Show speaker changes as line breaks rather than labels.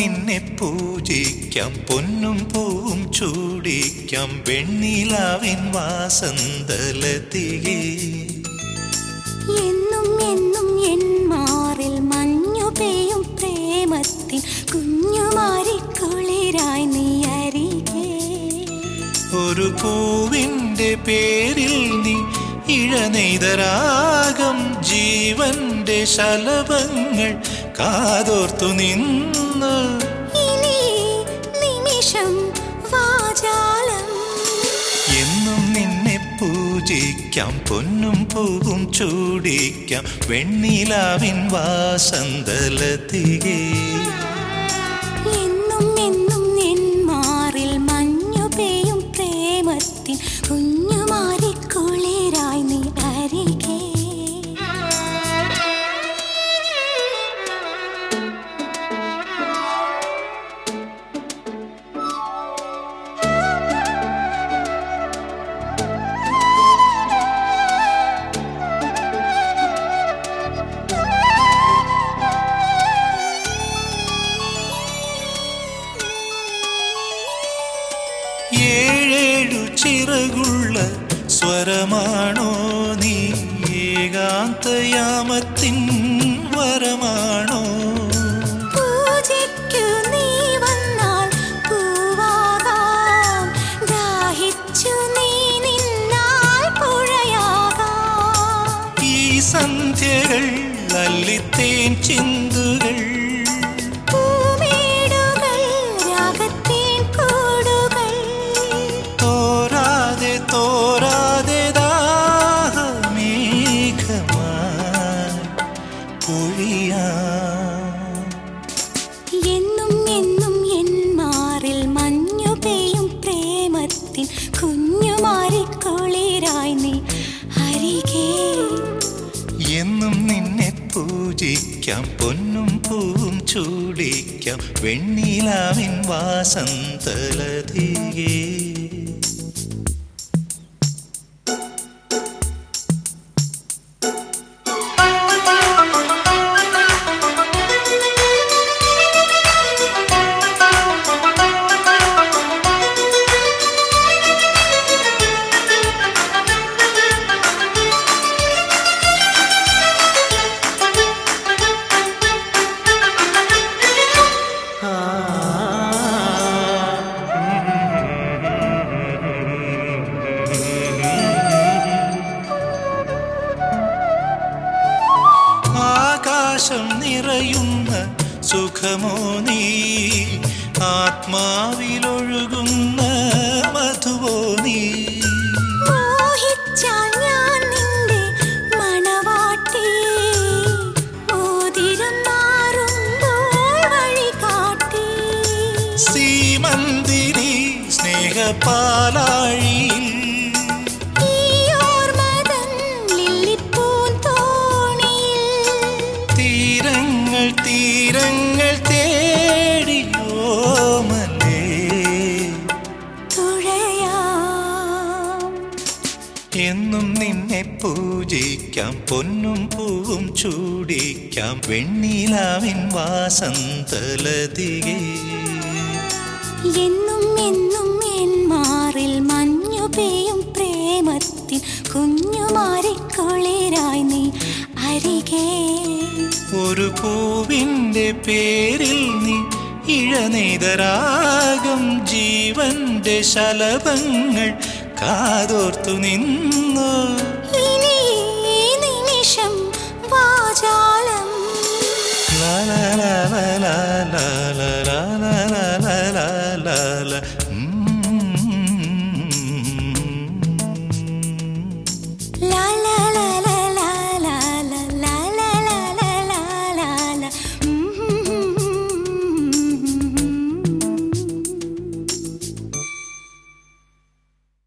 നിന്നെ പൂജിക്കാം പൊന്നും പൂവും ചൂടിക്കാം വെണ്ണിലാവിൻ വാസന്തലതികേ
എന്നും എന്നും എൻ മാറിൽ മഞ്ഞു പെയ്യും പ്രേമത്തിൻ കുഞ്ഞുമാരി കുളിരായി നീ അരികെ
ഒരു പൂവിൻ്റെ പേരിൽ നീ ഇഴനെയ്തരാഗം ജീവന്റെ ശലഭങ്ങൾ കാതോർത്തു നിന്ന്
ഇനി നിമിഷം വാചാലം
എന്നും നിന്നെ പൂജിക്കാം പൊന്നും പൂവും ചൂടിക്കാം വെണ്ണിലാവിൻ വാസന്തലതികേ
എന്നും എന്നും എൻ മാറിൽ മഞ്ഞു പെയ്യും പ്രേമത്തിൻ കുഞ്ഞുമാരി കുളിരായി നീ അരികെ
ഏഴേഴു ചിറകുള്ള സ്വരമാണോ നീ ഏകാന്തയാമത്തിൻ വരമാണോ
പൂജയ്ക്കു നീ വന്നാൽ പൂവാകാം ദാഹിച്ചു നീ നിന്നാൽ പുഴയാകാം
ഈ സന്ധ്യകൾ അല്ലിത്തേൻ ചിന്തുകൾ
പൂമേടുകൾ രാഗത്തേൻ കൂടുകൾ
തോരാതെ തോരാതെ ദാഹമേഘമായി പൊഴിയാം
എന്നും എന്നും എൻ മാറിൽ മഞ്ഞു പെയ്യും പ്രേമത്തിൻ കുഞ്ഞുമാരി കുളിരായി നീ അരികേ
എന്നും നിന്നെ പൂജിക്കാം പൊന്നും പൂവും ചൂടിക്കാം വെണ്ണിലാവിൻ വാസന്തലതികേ ആകാശം നിറയുന്ന സുഖമോ നീ ആത്മാവിലൊഴുകുന്ന മധുവോ നീ
മോഹിച്ചാൽ ഞാൻ നിന്റെ മണവാട്ടി മോതിരം മാറുമ്പോൾ വഴികാട്ടി
സീമന്തിരി സ്നേഹപാലാഴിയിൽ
ഈ ഓർമ്മതൻ ലില്ലിപ്പൂന്തോണിയിൽ
തീരങ്ങൾ തീരങ്ങൾ തേടിയോമലേ
തുഴയാം
എന്നും നിന്നെ പൂജിക്കാം പൊന്നും പൂവും ചൂടിക്കാം വെണ്ണിലാവിൻ വാസന്തലതികേ
എന്നും എന്നും എൻ മാറിൽ മഞ്ഞു പെയ്യും പ്രേമത്തിൻ കുഞ്ഞുമാരി കുളിരായി നീ അരികെ
ഒരു പൂവിൻ്റെ പേരിൽ നീ ഇഴനെയ്തരാഗം ജീവന്റെ ശലഭങ്ങൾ കാതോർത്തു നിന്നു
ഇനി ഈ നിമിഷം വാചാലം
ലാ ലാ ലാ ലാ ലാ